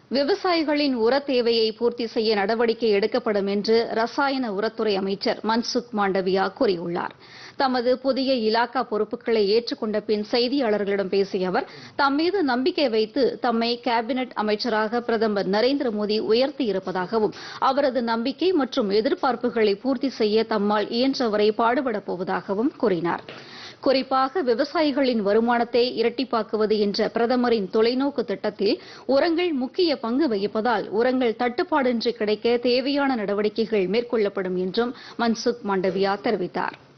விவசாயிகளின் உரத் தேவையை பூர்த்தி செய்ய நடவடிக்கை எடுக்கப்படும் என்று ரசாயன உரத்துறை அமைச்சர் மன்சுக் மாண்டவியா கூறியுள்ளார் தமது புதிய இலாக்கா பொறுப்புகளை ஏற்றுக்கொண்ட பின் செய்தியாளர்களிடம் பேசிய அவர் தம்மீது நம்பிக்கை வைத்து தம்மை கேபினெட் அமைச்சராக பிரதமர் நரேந்திர மோடி உயர்த்தியிருப்பதாகவும் அவரது நம்பிக்கை மற்றும் எதிர்பார்ப்புகளை பூர்த்தி செய்ய தம்மால் இயன்றவரை பாடுபடப் போவதாகவும் கூறினார் குறிப்பாக விவசாயிகளின் வருமானத்தை இரட்டிப்பாக்குவது என்ற பிரதமரின் தொலைநோக்கு திட்டத்தில் உரங்கள் முக்கிய பங்கு வகிப்பதால் உரங்கள் தட்டுப்பாடின்றி கிடைக்க தேவையான நடவடிக்கைகள் மேற்கொள்ளப்படும் என்றும் மன்சுக் மாண்டவியா தெரிவித்தாா்